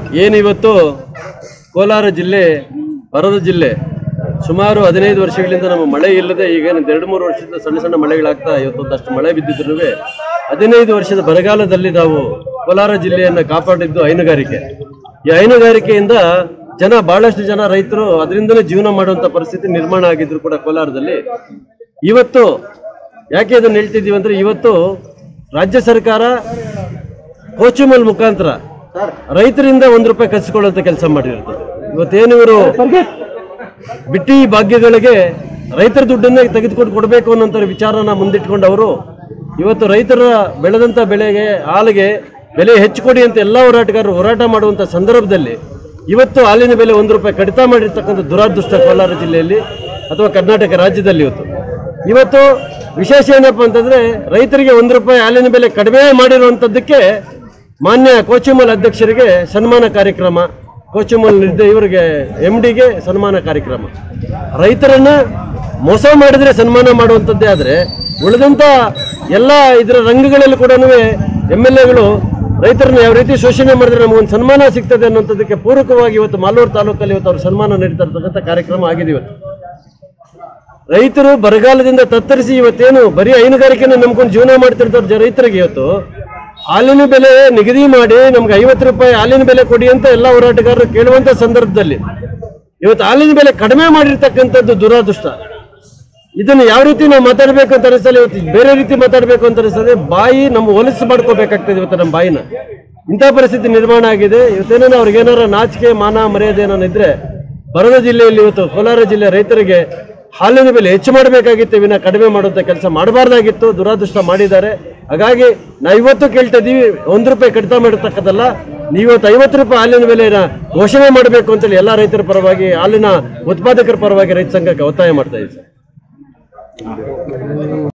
ಏನಿವತ್ತು ಕೋಲಾರ ಜಿಲ್ಲೆ ಬರದ ಜಿಲ್ಲೆ ಸುಮಾರು ಹದಿನೈದು ವರ್ಷಗಳಿಂದ ನಮ್ಮ ಮಳೆ ಇಲ್ಲದೆ ಈಗ ಒಂದು ಎರಡು ಮೂರು ವರ್ಷದಿಂದ ಸಣ್ಣ ಸಣ್ಣ ಮಳೆಗಳಾಗ್ತಾ ಇವತ್ತು ಒಂದಷ್ಟು ಮಳೆ ಬಿದ್ದಿದ್ರು ಹದಿನೈದು ವರ್ಷದ ಬರಗಾಲದಲ್ಲಿ ನಾವು ಕೋಲಾರ ಜಿಲ್ಲೆಯನ್ನು ಕಾಪಾಡಿದ್ದು ಹೈನುಗಾರಿಕೆ ಈ ಹೈನುಗಾರಿಕೆಯಿಂದ ಜನ ಬಹಳಷ್ಟು ಜನ ರೈತರು ಅದರಿಂದಲೇ ಜೀವನ ಮಾಡುವಂತ ಪರಿಸ್ಥಿತಿ ನಿರ್ಮಾಣ ಆಗಿದ್ರು ಕೂಡ ಕೋಲಾರದಲ್ಲಿ ಇವತ್ತು ಯಾಕೆ ಅದನ್ನು ಹೇಳ್ತಿದ್ದೀವಿ ಅಂದ್ರೆ ಇವತ್ತು ರಾಜ್ಯ ಸರ್ಕಾರ ಕೋಚುಮಲ್ ಮುಖಾಂತರ ರೈತರಿಂದ ಒಂದು ರೂಪಾಯಿ ಕಸಿಕೊಳ್ಳುವಂತ ಕೆಲಸ ಮಾಡಿರ್ತದೆ ಇವತ್ತೇನು ಇವರು ಬಿಟ್ಟಿ ಭಾಗ್ಯಗಳಿಗೆ ರೈತರ ದುಡ್ಡನ್ನೇ ತೆಗೆದುಕೊಂಡು ಕೊಡಬೇಕು ಅನ್ನೋಂಥ ವಿಚಾರನ ಮುಂದಿಟ್ಕೊಂಡು ಅವರು ಇವತ್ತು ರೈತರ ಬೆಳೆದಂತ ಬೆಳೆಗೆ ಹಾಲಿಗೆ ಬೆಲೆ ಹೆಚ್ಚು ಕೊಡಿ ಅಂತ ಎಲ್ಲ ಹೋರಾಟಗಾರರು ಹೋರಾಟ ಮಾಡುವಂತ ಸಂದರ್ಭದಲ್ಲಿ ಇವತ್ತು ಹಾಲಿನ ಬೆಲೆ ಒಂದು ರೂಪಾಯಿ ಕಡಿತ ಮಾಡಿರ್ತಕ್ಕಂಥ ದುರಾದೃಷ್ಟ ಕೋಲಾರ ಜಿಲ್ಲೆಯಲ್ಲಿ ಅಥವಾ ಕರ್ನಾಟಕ ರಾಜ್ಯದಲ್ಲಿ ಇವತ್ತು ಇವತ್ತು ವಿಶೇಷ ಏನಪ್ಪ ಅಂತಂದ್ರೆ ರೈತರಿಗೆ ಒಂದು ರೂಪಾಯಿ ಹಾಲಿನ ಬೆಲೆ ಕಡಿಮೆ ಮಾಡಿರುವಂತದ್ದಕ್ಕೆ ಮಾನ್ಯ ಕೋಚಿಮಲ್ ಅಧ್ಯಕ್ಷರಿಗೆ ಸನ್ಮಾನ ಕಾರ್ಯಕ್ರಮ ಕೋಚಿಮಲ್ ನಿರ್ದ ಇವರಿಗೆ ಎಂ ಡಿಗೆ ಸನ್ಮಾನ ಕಾರ್ಯಕ್ರಮ ರೈತರನ್ನ ಮೋಸ ಮಾಡಿದ್ರೆ ಸನ್ಮಾನ ಮಾಡುವಂಥದ್ದೇ ಆದ್ರೆ ಉಳಿದಂತ ಎಲ್ಲ ಇದರ ರಂಗಗಳಲ್ಲಿ ಕೂಡ ಎಮ್ ಎಲ್ ಎಗಳು ರೈತರನ್ನ ಯಾವ ರೀತಿ ಶೋಷಣೆ ಮಾಡಿದ್ರೆ ನಮಗೊಂದು ಸನ್ಮಾನ ಸಿಗ್ತದೆ ಅನ್ನೋಂಥದ್ದಕ್ಕೆ ಪೂರಕವಾಗಿ ಇವತ್ತು ಮಾಲೂರು ತಾಲೂಕಲ್ಲಿ ಇವತ್ತು ಅವ್ರ ಸನ್ಮಾನ ನಡೀತಾ ಇರ್ತಕ್ಕಂಥ ಕಾರ್ಯಕ್ರಮ ಆಗಿದೆ ಇವತ್ತು ರೈತರು ಬರಗಾಲದಿಂದ ತತ್ತರಿಸಿ ಇವತ್ತೇನು ಬರೀ ಹೈನುಗಾರಿಕೆನ ನಂಬ್ಕೊಂಡು ಜೀವನ ಮಾಡ್ತಿರ್ತಾರೆ ಜ- ರೈತರಿಗೆ ಇವತ್ತು ಹಾಲಿನ ಬೆಲೆ ನಿಗದಿ ಮಾಡಿ ನಮ್ಗೆ ಐವತ್ತು ರೂಪಾಯಿ ಹಾಲಿನ ಬೆಲೆ ಕೊಡಿ ಅಂತ ಎಲ್ಲ ಹೋರಾಟಗಾರರು ಕೇಳುವಂತ ಸಂದರ್ಭದಲ್ಲಿ ಇವತ್ತು ಹಾಲಿನ ಬೆಲೆ ಕಡಿಮೆ ಮಾಡಿರ್ತಕ್ಕಂಥದ್ದು ದುರಾದೃಷ್ಟ ಇದನ್ನು ಯಾವ ರೀತಿ ನಾವು ಮಾತಾಡಬೇಕು ಅಂತ ಅನಿಸ್ತದೆ ಇವತ್ತು ಬೇರೆ ರೀತಿ ಮಾತಾಡಬೇಕು ಅಂತ ಅನಿಸ್ತದೆ ಬಾಯಿ ನಮ್ಮ ಹೊಲಸು ಮಾಡ್ಕೋಬೇಕಾಗ್ತದೆ ಇವತ್ತು ನಮ್ಮ ಬಾಯಿನ ಇಂಥ ಪರಿಸ್ಥಿತಿ ನಿರ್ಮಾಣ ಆಗಿದೆ ಇವತ್ತೇನೋ ಅವ್ರಿಗೆ ಏನಾರ ನಾಚಿಕೆ ಮಾನ ಮರ್ಯಾದೆ ಏನಾರ ಇದ್ರೆ ಬರದ ಜಿಲ್ಲೆಯಲ್ಲಿ ಇವತ್ತು ಕೋಲಾರ ಜಿಲ್ಲೆ ರೈತರಿಗೆ ಹಾಲಿನ ಬೆಲೆ ಹೆಚ್ಚು ಮಾಡಬೇಕಾಗಿತ್ತು ವಿನ ಕಡಿಮೆ ಮಾಡುವಂತ ಕೆಲಸ ಮಾಡಬಾರ್ದಾಗಿತ್ತು ದುರಾದೃಷ್ಟ ಮಾಡಿದ್ದಾರೆ ಹಾಗಾಗಿ ನಾವು ಇವತ್ತು ಕೇಳ್ತಾ ಇದೀವಿ ಒಂದು ರೂಪಾಯಿ ಕಡಿತ ಮಾಡಿರ್ತಕ್ಕದ್ದಲ್ಲ ನೀವು ಇವತ್ತು ಐವತ್ತು ರೂಪಾಯಿ ಹಾಲಿನ ಬೆಲೆನ ಘೋಷಣೆ ಮಾಡಬೇಕು ಅಂತೇಳಿ ಎಲ್ಲ ರೈತರ ಪರವಾಗಿ ಹಾಲಿನ ಉತ್ಪಾದಕರ ಪರವಾಗಿ ರೈತ ಸಂಘಕ್ಕೆ ಒತ್ತಾಯ ಮಾಡ್ತಾ ಇದ್ದೀವಿ